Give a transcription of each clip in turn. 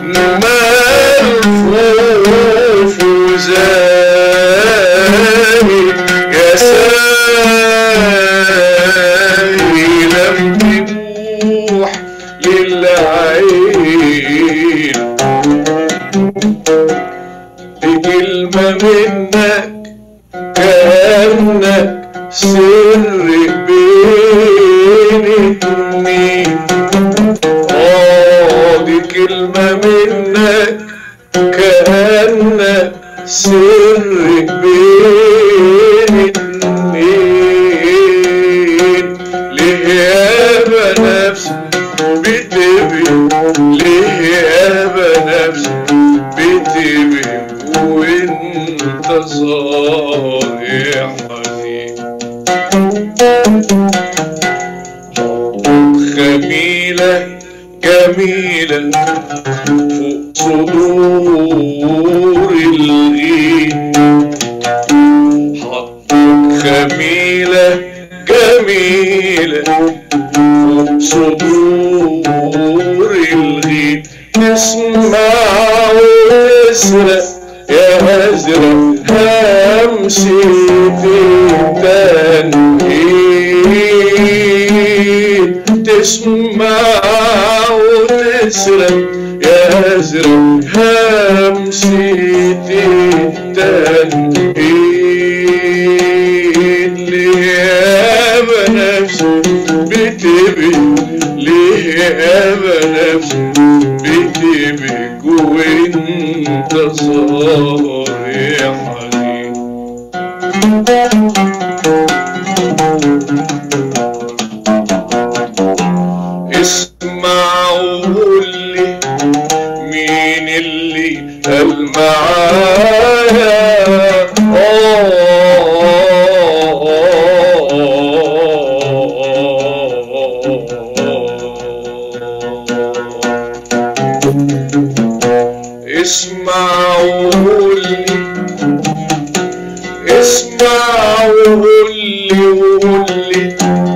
ملفوف وزاهي يا ساهي لم تبوح للعين بكلمة منك كأنك سر بين اتنين اه دي كلمة منك كأنك سر بين اتنين ليه يابا نفسي بتبي ليه يابا نفسي بتبي وانت صايح حزين خميلة جميلة فوق صدور الغين حطك خميلة جميلة فوق صدور الغين تسمع وتسرق يا أزرق همسي في التنهيد تسمع وتسرق يا أزرق همسي في التنهيد ليه يابا نفسي بتبي ليه يابا نفسي بتبك وانت صايح حزين اسمع وقول لي مين اللي قال معايا اسمع وقول لي اسمع وقول لي وقول لي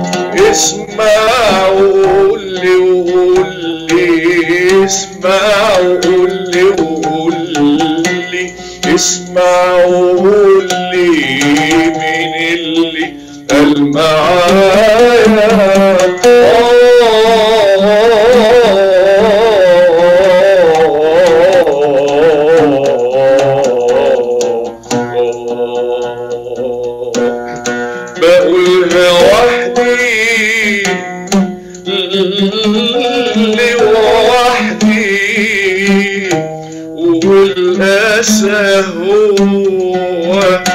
اسمع وقول لي وقول لي اسمع وقول لي وقول لي اسمع وقول لي مين اللي قال معايا بقولها وحدي لوحدي والأسى هو